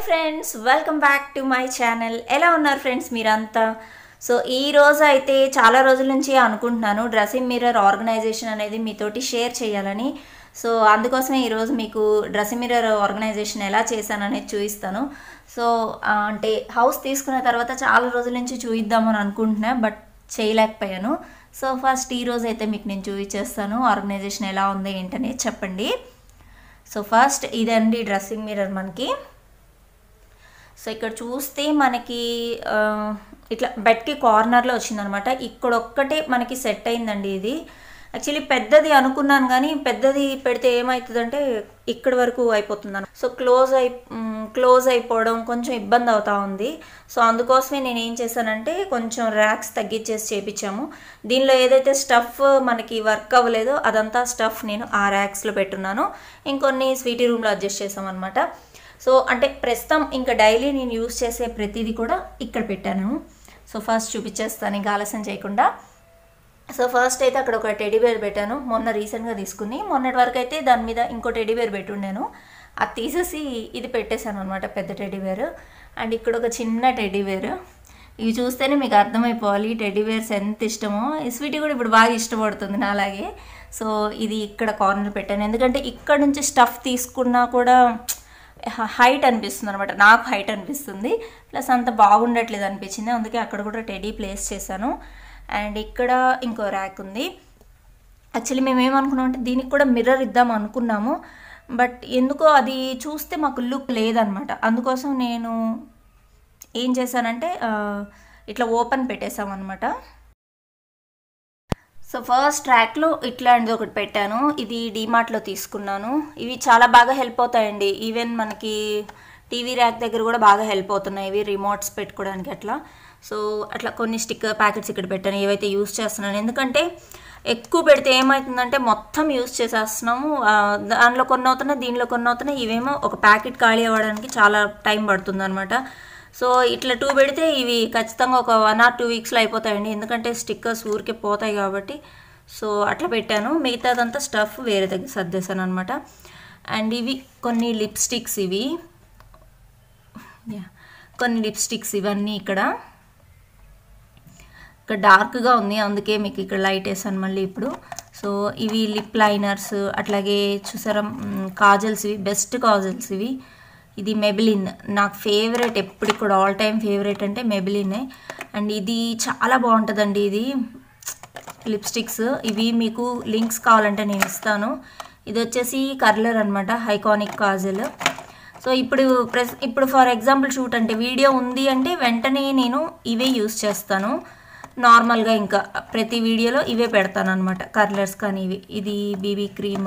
friends welcome back to my channel ఎలా ఉన్నారు friends మీరంతా సో ఈ రోజు అయితే చాలా రోజుల నుంచి అనుకుంటున్నాను డ్రెస్సింగ్ మిర్రర్ ఆర్గనైజేషన్ అనేది మీతోటి షేర్ చేయాలని సో అందుకోసమే ఈరోజు మీకు డ్రెస్సింగ్ మిర్రర్ ఆర్గనైజేషన్ ఎలా చేశాను అనేది చూపిస్తాను సో ఆ, అంటే హౌస్ తీసుకున్న తర్వాత చాలా రోజుల నుంచి చూయిద్దామని అనుకుంటున్నా బట్ చేయలేకపోయాను సో ఫస్ట్ ఈ రోజు అయితే మీకు నేను చూపించేస్తాను ఆర్గనైజేషన్ ఎలా ఉంది ఏంటనేది చెప్పండి సో ఫస్ట్ ఇదండి డ్రెస్సింగ్ మిర్రర్ మనకి సో ఇక్కడ చూస్తే మనకి ఆ, ఇట్లా బెడ్కి కార్నర్లో వచ్చిందనమాట ఇక్కడ ఒక్కటే మనకి సెట్ అయిందండి ఇది యాక్చువల్లీ పెద్దది అనుకున్నాను కానీ పెద్దది పెడితే ఏమవుతుందంటే ఇక్కడ వరకు అయిపోతుంది సో క్లోజ్ అయి క్లోజ్ అయిపోవడం కొంచెం ఇబ్బంది అవుతా ఉంది సో అందుకోసమే నేను ఏం చేశానంటే కొంచెం ర్యాక్స్ తగ్గించేసి చేపించాము దీనిలో ఏదైతే స్టఫ్ మనకి వర్క్ అవ్వలేదో అదంతా స్టఫ్ నేను ఆ ర్యాక్స్లో పెట్టున్నాను ఇంకొన్ని స్వీటీ రూమ్లో అడ్జస్ట్ చేసామన్నమాట సో అంటే ప్రస్తుతం ఇంకా డైలీ నేను యూస్ చేసే ప్రతిదీ కూడా ఇక్కడ పెట్టాను సో ఫస్ట్ చూపించేస్తాను ఇంకా ఆలస్యం చేయకుండా సో ఫస్ట్ అయితే అక్కడ ఒక టెడీ బేర్ పెట్టాను మొన్న రీసెంట్గా తీసుకుని మొన్నటి వరకు అయితే దాని మీద ఇంకో టెడీ బేర్ పెట్టుండాను అది తీసేసి ఇది పెట్టేశాను అనమాట పెద్ద టెడీ బేర్ అండ్ ఇక్కడ ఒక చిన్న టెడీ బేర్ ఇవి చూస్తేనే మీకు అర్థమైపోవాలి టెడీ బేర్స్ ఎంత ఇష్టమో ఈ స్వీటీ కూడా ఇప్పుడు బాగా ఇష్టపడుతుంది నాలాగే సో ఇది ఇక్కడ కార్నర్ పెట్టాను ఎందుకంటే ఇక్కడ నుంచి స్టఫ్ తీసుకున్నా కూడా హైట్ అనిపిస్తుంది అనమాట నాకు హైట్ అనిపిస్తుంది ప్లస్ అంత బాగుండట్లేదు అనిపించింది అందుకే అక్కడ కూడా టెడీ ప్లేస్ చేశాను అండ్ ఇక్కడ ఇంకో ర్యాక్ ఉంది యాక్చువల్లీ మేము ఏమనుకున్నాం అంటే దీనికి కూడా మిర్రర్ ఇద్దాం అనుకున్నాము బట్ ఎందుకో అది చూస్తే మాకు లుక్ లేదనమాట అందుకోసం నేను ఏం చేశానంటే ఆ, ఇట్లా ఓపెన్ పెట్టేసామన్నమాట సో ఫస్ట్ ట్రాక్లో ఇట్లాంటిది ఒకటి పెట్టాను ఇది డీమార్ట్లో తీసుకున్నాను ఇవి చాలా బాగా హెల్ప్ అవుతాయండి ఈవెన్ మనకి టీవీ ర్యాక్ దగ్గర కూడా బాగా హెల్ప్ అవుతున్నాయి ఇవి రిమోట్స్ పెట్టుకోవడానికి అట్లా సో అట్లా కొన్ని స్టిక్కర్ ప్యాకెట్స్ ఇక్కడ పెట్టాను ఏవైతే యూస్ చేస్తున్నాను ఎందుకంటే ఎక్కువ పెడితే ఏమవుతుందంటే మొత్తం యూస్ చేసేస్తున్నాము ఆ, దానిలో కొన్ని అవుతున్నాయి దీనిలో కొన్ని అవుతున్నాయి ఇవేమో ఒక ప్యాకెట్ ఖాళీ అవ్వడానికి చాలా టైం పడుతుంది అనమాట సో ఇట్లా టూ పెడితే ఇవి ఖచ్చితంగా ఒక వన్ ఆర్ టూ వీక్స్లో అయిపోతాయండి ఎందుకంటే స్టిక్కర్స్ ఊరికే పోతాయి కాబట్టి సో అట్లా పెట్టాను మిగతాదంతా స్టఫ్ వేరే దగ్గర సర్దేశాను అనమాట అండ్ ఇవి కొన్ని లిప్స్టిక్స్ ఇవి యా కొన్ని లిప్స్టిక్స్ ఇవన్నీ ఇక్కడ ఇక్కడ డార్క్గా ఉంది అందుకే మీకు ఇక్కడ లైట్ వేసాను మళ్ళీ ఇప్పుడు సో ఇవి లిప్ లైనర్స్ అట్లాగే చూసారా కాజల్స్ ఇవి బెస్ట్ కాజల్స్ ఇవి ఇది మెబిలిన్ నాకు ఫేవరెట్ ఎప్పటికి కూడా ఆల్ టైమ్ ఫేవరెట్ అంటే మెబిలినే అండ్ ఇది చాలా బాగుంటుందండి ఇది లిప్స్టిక్స్ ఇవి మీకు లింక్స్ కావాలంటే నేను ఇస్తాను ఇది వచ్చేసి కర్లర్ అనమాట హైకానిక్ కాజల్ సో ఇప్పుడు ప్రెస్ ఇప్పుడు ఫర్ ఎగ్జాంపుల్ షూట్ అంటే వీడియో ఉంది అంటే వెంటనే నేను ఇవే యూస్ చేస్తాను నార్మల్గా ఇంకా ప్రతి వీడియోలో ఇవే పెడతాను అనమాట కర్లర్స్ కానీ ఇవి ఇది బీబీ క్రీమ్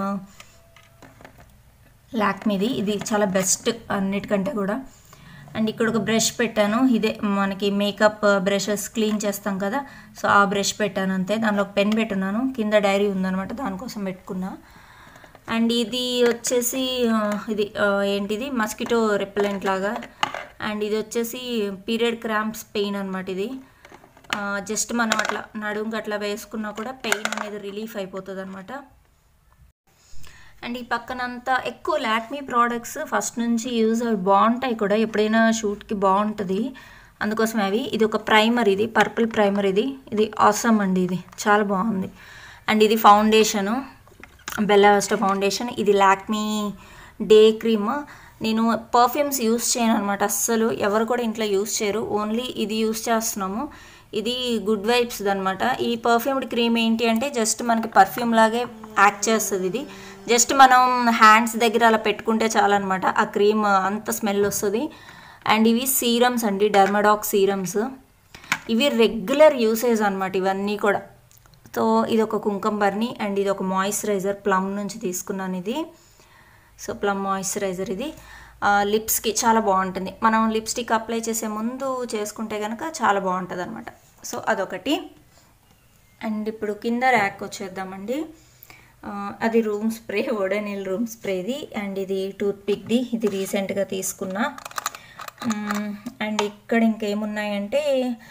లాక్మీది ఇది చాలా బెస్ట్ అన్నిటికంటే కూడా అండ్ ఇక్కడ ఒక బ్రష్ పెట్టాను ఇదే మనకి మేకప్ బ్రషెస్ క్లీన్ చేస్తాం కదా సో ఆ బ్రష్ పెట్టాను అంతే దానిలో ఒక పెన్ పెట్టున్నాను కింద డైరీ ఉందన్నమాట దానికోసం పెట్టుకున్నా అండ్ ఇది వచ్చేసి ఆ, ఇది ఆ, ఏంటిది మస్కిటో రిపెలెంట్ లాగా అండ్ ఇది వచ్చేసి పీరియడ్ క్రాంప్స్ పెయిన్ అనమాట ఇది జస్ట్ మనం అట్లా నడుంకి అట్లా వేసుకున్నా కూడా పెయిన్ అనేది రిలీఫ్ అయిపోతుంది అనమాట అండ్ ఈ పక్కనంతా ఎక్కువ లాక్మీ ప్రోడక్ట్స్ ఫస్ట్ నుంచి యూజ్ అవి బాగుంటాయి కూడా ఎప్పుడైనా షూట్కి బాగుంటుంది అందుకోసం అవి ఇది ఒక ప్రైమర్ ఇది పర్పుల్ ప్రైమర్ ఇది ఇది ఆసమ్ అండి ఇది చాలా బాగుంది అండ్ ఇది ఫౌండేషను బెల్లావెస్టా ఫౌండేషన్ ఇది లాక్మీ డే క్రీమ్ నేను పర్ఫ్యూమ్స్ యూస్ చేయను అనమాట అస్సలు ఎవరు కూడా ఇంట్లో యూస్ చేయరు ఓన్లీ ఇది యూస్ చేస్తున్నాము ఇది గుడ్ వైబ్స్ అనమాట ఈ పర్ఫ్యూమ్డ్ క్రీమ్ ఏంటి అంటే జస్ట్ మనకి పర్ఫ్యూమ్ లాగే యాక్ట్ చేస్తుంది ఇది జస్ట్ మనం హ్యాండ్స్ దగ్గర అలా పెట్టుకుంటే చాలన్నమాట ఆ క్రీమ్ అంత స్మెల్ వస్తుంది అండ్ ఇవి సీరమ్స్ అండి డర్మడాక్ సీరమ్స్ ఇవి రెగ్యులర్ యూసేజ్ అనమాట ఇవన్నీ కూడా సో ఇది ఒక కుంకుమ బర్ని అండ్ ఇది ఒక మాయిశ్చరైజర్ ప్లమ్ నుంచి తీసుకున్నాను ఇది సో ప్లమ్ మాయిశ్చరైజర్ ఇది లిప్స్కి చాలా బాగుంటుంది మనం లిప్స్టిక్ అప్లై చేసే ముందు చేసుకుంటే కనుక చాలా బాగుంటుంది అనమాట సో అదొకటి అండ్ ఇప్పుడు కింద ర్యాక్ వచ్చేద్దామండి ఆ, అది రూమ్ స్ప్రే ఓడనిల్ రూమ్ స్ప్రేది అండ్ ఇది టూత్ పిక్ది ఇది రీసెంట్గా తీసుకున్నా మ్, అండ్ ఇక్కడ ఇంకేమున్నాయంటే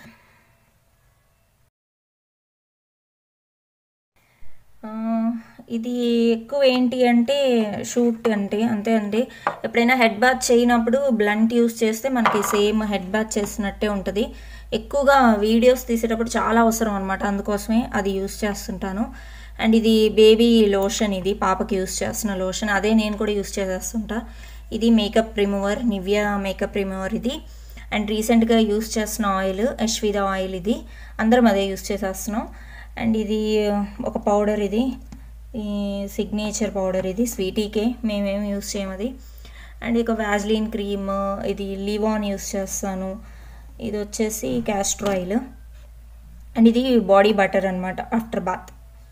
ఆ, ఇది ఎక్కువ ఏంటి అంటే షూట్ అంటే అంతే అండి ఎప్పుడైనా హెడ్ బాత్ చేయనప్పుడు బ్లంట్ యూస్ చేస్తే మనకి సేమ్ హెడ్ బాత్ చేసినట్టే ఉంటుంది ఎక్కువగా వీడియోస్ తీసేటప్పుడు చాలా అవసరం అనమాట అందుకోసమే అది యూస్ చేస్తుంటాను అండ్ ఇది బేబీ లోషన్ ఇది పాపకి యూస్ చేస్తున్న లోషన్ అదే నేను కూడా యూస్ చేసేస్తుంటా ఇది makeup remover Nivea makeup remover ఇది అండ్ రీసెంట్గా యూస్ చేస్తున్న ఆయిల్ అశ్విద ఆయిల్ ఇది అందరం అదే యూస్ చేసేస్తున్నాం అండ్ ఇది ఒక పౌడర్ ఇది ఈ సిగ్నేచర్ పౌడర్ ఇది స్వీటీకే మేమేం యూస్ చేయము అది అండ్ ఇక వ్యాజ్లిన్ క్రీమ్ ఇది లివాన్ యూస్ చేస్తాను ఇది వచ్చేసి క్యాస్టర్ ఆయిల్ అండ్ ఇది బాడీ బటర్ అనమాట ఆఫ్టర్ బాత్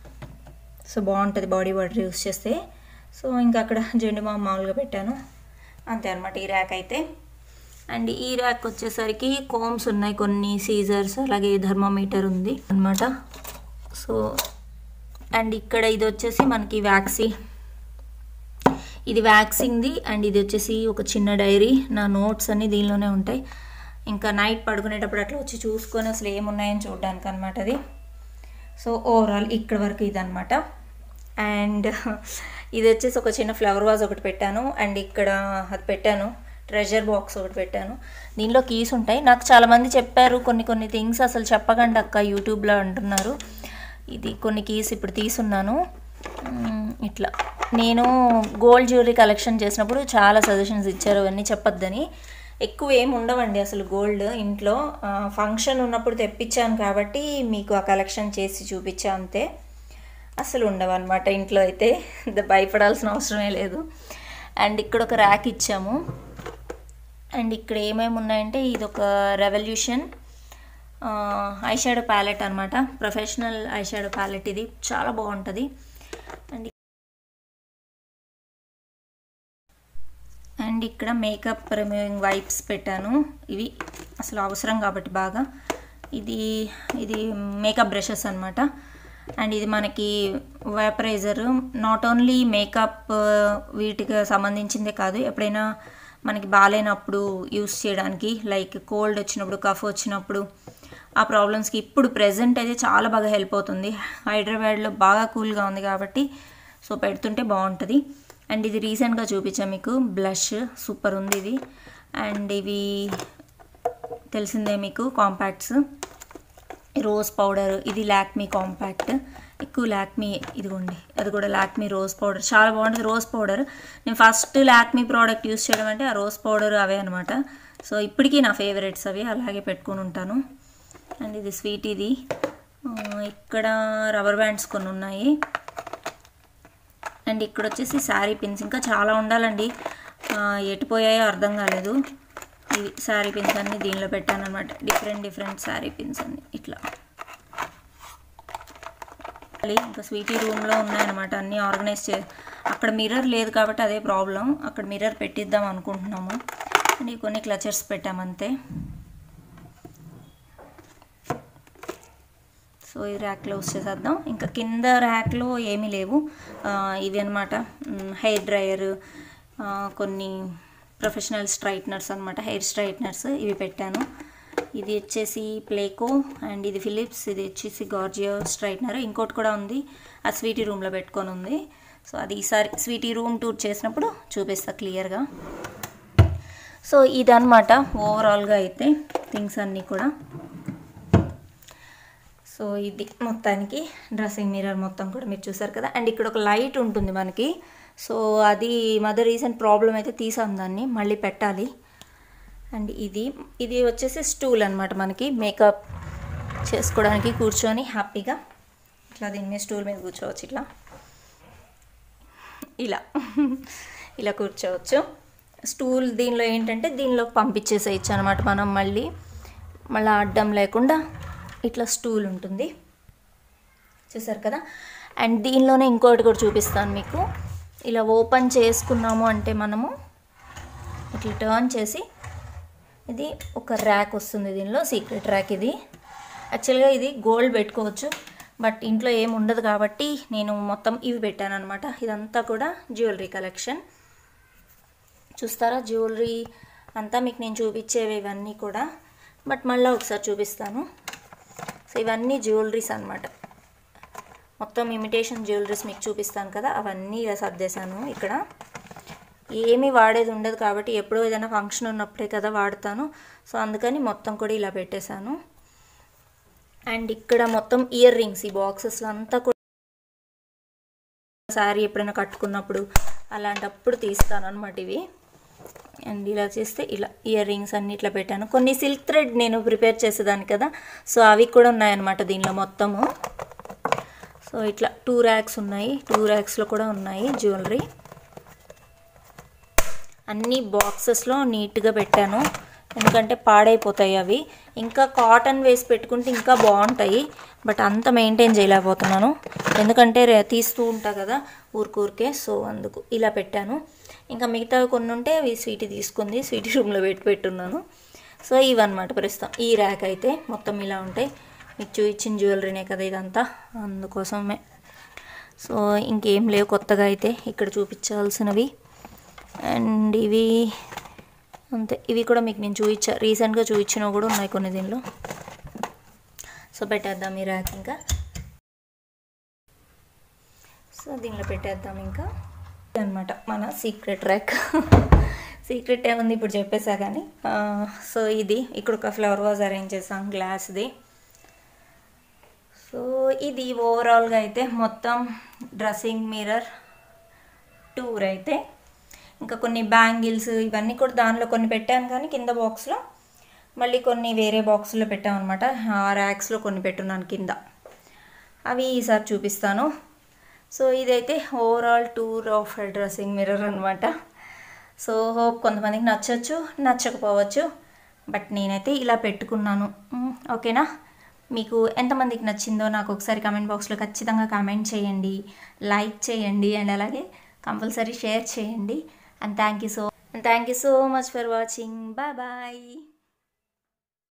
సో బాగుంటుంది బాడీ బటర్ యూస్ చేస్తే సో ఇంకా అక్కడ జెండు మామ మామూలుగా పెట్టాను అంతే అనమాట ఈ ర్యాక్ అయితే అండ్ ఈ ర్యాక్ వచ్చేసరికి కోమ్స్ ఉన్నాయి కొన్ని సీజర్స్ అలాగే థర్మోమీటర్ ఉంది అనమాట సో అండ్ ఇక్కడ ఇది వచ్చేసి మనకి వ్యాక్సీ ఇది వ్యాక్సింగ్ది అండ్ ఇది వచ్చేసి ఒక చిన్న డైరీ నా నోట్స్ అన్నీ దీనిలోనే ఉంటాయి ఇంకా నైట్ పడుకునేటప్పుడు అట్లా వచ్చి చూసుకొని అసలు ఏమున్నాయని చూడడానికి అనమాట అది సో ఓవరాల్ ఇక్కడ వరకు ఇదనమాట అండ్ ఇది వచ్చేసి ఒక చిన్న ఫ్లవర్ వాజ్ ఒకటి పెట్టాను అండ్ ఇక్కడ అది పెట్టాను ట్రెజర్ బాక్స్ ఒకటి పెట్టాను దీనిలో కీస్ ఉంటాయి నాకు చాలామంది చెప్పారు కొన్ని కొన్ని థింగ్స్ అసలు చెప్పకండి అక్క యూట్యూబ్లో అంటున్నారు ఇది కొన్ని కీస్ ఇప్పుడు తీసున్నాను మ్, ఇట్లా నేను గోల్డ్ జ్యువెలరీ కలెక్షన్ చేసినప్పుడు చాలా సజెషన్స్ ఇచ్చారు అవన్నీ చెప్పొద్దని ఎక్కువ ఏమి ఉండవండి అసలు గోల్డ్ ఇంట్లో ఫంక్షన్ ఉన్నప్పుడు తెప్పించాను కాబట్టి మీకు ఆ కలెక్షన్ చేసి చూపించా అంతే అసలు ఉండవు అనమాట ఇంట్లో అయితే ద- భయపడాల్సిన అవసరమే లేదు అండ్ ఇక్కడ ఒక ర్యాక్ ఇచ్చాము అండ్ ఇక్కడ ఏమేమి ఉన్నాయంటే ఇది ఒక రెవల్యూషన్ ఐ షాడో ప్యాలెట్ అనమాట ప్రొఫెషనల్ ఐ షాడో ప్యాలెట్ ఇది చాలా బాగుంటుంది అండ్ అండ్ ఇక్కడ మేకప్ రిమూవింగ్ వైప్స్ పెట్టాను ఇవి అసలు అవసరం కాబట్టి బాగా ఇది ఇది మేకప్ బ్రషెస్ అనమాట అండ్ ఇది మనకి వేపరైజర్ నాట్ ఓన్లీ మేకప్ వీటికి సంబంధించిందే కాదు ఎప్పుడైనా మనకి బాగాలేనప్పుడు యూస్ చేయడానికి లైక్ కోల్డ్ వచ్చినప్పుడు కఫ్ వచ్చినప్పుడు ఆ ప్రాబ్లమ్స్కి ఇప్పుడు ప్రెజెంట్ అయితే చాలా బాగా హెల్ప్ అవుతుంది హైదరాబాద్లో బాగా కూల్గా ఉంది కాబట్టి సో పెడుతుంటే బాగుంటుంది అండ్ ఇది రీసెంట్గా చూపించాను మీకు బ్లష్ సూపర్ ఉంది ఇది అండ్ ఇవి తెలిసిందే మీకు కాంపాక్ట్స్ రోజ్ పౌడర్ ఇది లాక్మీ కాంపాక్ట్ ఎక్కువ లాక్మీ ఇదిగోండి అది కూడా లాక్మీ రోజ్ పౌడర్ చాలా బాగుంటుంది రోజ్ పౌడర్ నేను ఫస్ట్ లాక్మీ ప్రోడక్ట్ యూస్ చేయడం అంటే ఆ రోజ్ పౌడర్ అవే అనమాట సో ఇప్పటికీ నా ఫేవరెట్స్ అవి అలాగే పెట్టుకొని ఉంటాను అండ్ ఇది స్వీట్ ఇది ఆ, ఇక్కడ రబ్బర్ బ్యాండ్స్ కొన్ని ఉన్నాయి అండ్ ఇక్కడ వచ్చేసి శారీ పిన్స్ ఇంకా చాలా ఉండాలండి ఆ, ఎటు పోయాయో అర్థం కాలేదు ఇవి శారీ పిన్స్ అన్ని దీనిలో పెట్టాను అనమాట డిఫరెంట్ డిఫరెంట్ శారీ పిన్స్ అన్ని ఇట్లా మళ్ళీ ఇంకా స్వీటీ రూమ్లో ఉన్నాయన్నమాట అన్నీ ఆర్గనైజ్ చే అక్కడ మిర్రర్ లేదు కాబట్టి అదే ప్రాబ్లం అక్కడ మిర్రర్ పెట్టిద్దాం అనుకుంటున్నాము అండ్ ఇవి కొన్ని క్లచర్స్ పెట్టామంతే సో ఈ ర్యాక్ క్లోజ్ చేసేద్దాం ఇంకా కింద ర్యాక్లో ఏమీ లేవు ఆ, ఇవి అనమాట హెయిర్ డ్రయర్ కొన్ని ప్రొఫెషనల్ స్ట్రైట్నర్స్ అనమాట హెయిర్ స్ట్రైట్నర్స్ ఇవి పెట్టాను ఇది వచ్చేసి ప్లేకో అండ్ ఇది ఫిలిప్స్ ఇది వచ్చేసి గార్జియో స్ట్రైట్నర్ ఇంకోటి కూడా ఉంది ఆ స్వీటీ రూమ్లో పెట్టుకొని ఉంది సో అది ఈసారి స్వీటీ రూమ్ టూర్ చేసినప్పుడు చూపిస్తా క్లియర్గా సో ఇదన్నమాట ఓవరాల్గా అయితే థింగ్స్ అన్నీ కూడా సో ఇది మొత్తానికి డ్రెస్సింగ్ మిర్రర్ మొత్తం కూడా మీరు చూసారు కదా అండ్ ఇక్కడ ఒక లైట్ ఉంటుంది మనకి సో అది మదర్ రీసెంట్ ప్రాబ్లం అయితే తీసాం దాన్ని మళ్ళీ పెట్టాలి అండ్ ఇది ఇది వచ్చేసి స్టూల్ అనమాట మనకి మేకప్ చేసుకోవడానికి కూర్చొని హ్యాపీగా ఇట్లా దీని మీద స్టూల్ మీద కూర్చోవచ్చు ఇట్లా ఇలా ఇలా కూర్చోవచ్చు స్టూల్ దీనిలో ఏంటంటే దీనిలో పంపించేసేయచ్చు అనమాట మనం మళ్ళీ మళ్ళీ అడ్డం లేకుండా ఇట్లా స్టూల్ ఉంటుంది చూసారు కదా అండ్ దీనిలోనే ఇంకోటి కూడా చూపిస్తాను మీకు ఇలా ఓపెన్ చేసుకున్నాము అంటే మనము ఇట్లా టర్న్ చేసి ఇది ఒక ర్యాక్ వస్తుంది దీనిలో సీక్రెట్ ర్యాక్ ఇది యాక్చువల్గా ఇది గోల్డ్ పెట్టుకోవచ్చు బట్ ఇంట్లో ఏమి ఉండదు కాబట్టి నేను మొత్తం ఇవి పెట్టాను అనమాట ఇదంతా కూడా జ్యువెలరీ కలెక్షన్ చూస్తారా జ్యువెలరీ అంతా మీకు నేను చూపించేవి ఇవన్నీ కూడా బట్ మళ్ళీ ఒకసారి చూపిస్తాను సో ఇవన్నీ జ్యువెలరీస్ అనమాట మొత్తం ఇమిటేషన్ జ్యువెలరీస్ మీకు చూపిస్తాను కదా అవన్నీ ఇలా సర్దేశాను ఇక్కడ ఏమీ వాడేది ఉండదు కాబట్టి ఎప్పుడో ఏదైనా ఫంక్షన్ ఉన్నప్పుడే కదా వాడతాను సో అందుకని మొత్తం కూడా ఇలా పెట్టేశాను అండ్ ఇక్కడ మొత్తం ఇయర్ రింగ్స్ ఈ బాక్సెస్లో అంతా కూడా శారీ ఎప్పుడైనా కట్టుకున్నప్పుడు అలాంటప్పుడు తీస్తాను అనమాట ఇవి అండ్ ఇలా చేస్తే ఇలా ఇయర్ రింగ్స్ అన్ని ఇట్లా పెట్టాను కొన్ని సిల్క్ థ్రెడ్ నేను ప్రిపేర్ చేసేదాన్ని కదా సో అవి కూడా ఉన్నాయన్నమాట దీనిలో మొత్తము సో ఇట్లా టూ ర్యాక్స్ ఉన్నాయి టూ ర్యాక్స్లో కూడా ఉన్నాయి జ్యువెలరీ అన్ని బాక్సెస్లో నీట్గా పెట్టాను ఎందుకంటే పాడైపోతాయి అవి ఇంకా కాటన్ వేసి పెట్టుకుంటే ఇంకా బాగుంటాయి బట్ అంత మెయింటైన్ చేయలేకపోతున్నాను ఎందుకంటే రే తీస్తూ ఉంటా కదా ఊరికూరికే సో అందుకు ఇలా పెట్టాను ఇంకా మిగతావి కొన్ని ఉంటే అవి స్వీట్ తీసుకుంది స్వీట్ రూమ్లో పెట్టి పెట్టున్నాను సో ఇవన్నమాట ప్రస్తుతం ఈ ర్యాక్ అయితే మొత్తం ఇలా ఉంటాయి మీకు చూపించిన జ్యువెలరీనే కదా ఇదంతా అందుకోసమే సో ఇంకేం లేవు కొత్తగా అయితే ఇక్కడ చూపించాల్సినవి అండ్ ఇవి అంతే ఇవి కూడా మీకు నేను చూపించా రీసెంట్గా చూపించినవి కూడా ఉన్నాయి కొన్ని దీనిలో సో పెట్టేద్దాం ఈ ర్యాక్ ఇంకా సో దీనిలో పెట్టేద్దాం ఇంకా అనమాట మన సీక్రెట్ ర్యాక్ సీక్రెట్ ఏముంది ఇప్పుడు చెప్పేసా కానీ సో ఇది ఇక్కడ ఒక ఫ్లవర్ వాజ్ అరేంజ్ చేసాం గ్లాస్ది సో ఇది ఓవరాల్గా అయితే మొత్తం డ్రెస్సింగ్ మిర్రర్ టూర్ అయితే ఇంకా కొన్ని బ్యాంగిల్స్ ఇవన్నీ కూడా దానిలో కొన్ని పెట్టాను కానీ కింద బాక్స్లో మళ్ళీ కొన్ని వేరే బాక్స్లో పెట్టామన్నమాట ఆ ర్యాక్స్లో కొన్ని పెట్టున్నాను కింద అవి ఈసారి చూపిస్తాను సో ఇదైతే overall tour of dressing mirror అనమాట సో హోప్ కొంతమందికి నచ్చచ్చు నచ్చకపోవచ్చు బట్ నేనైతే ఇలా పెట్టుకున్నాను మ్, ఓకేనా మీకు ఎంతమందికి నచ్చిందో నాకు ఒకసారి కమెంట్ బాక్స్లో ఖచ్చితంగా కామెంట్ చేయండి లైక్ చేయండి అండ్ అలాగే కంపల్సరీ షేర్ చేయండి and thank you so thank you so much for watching bye bye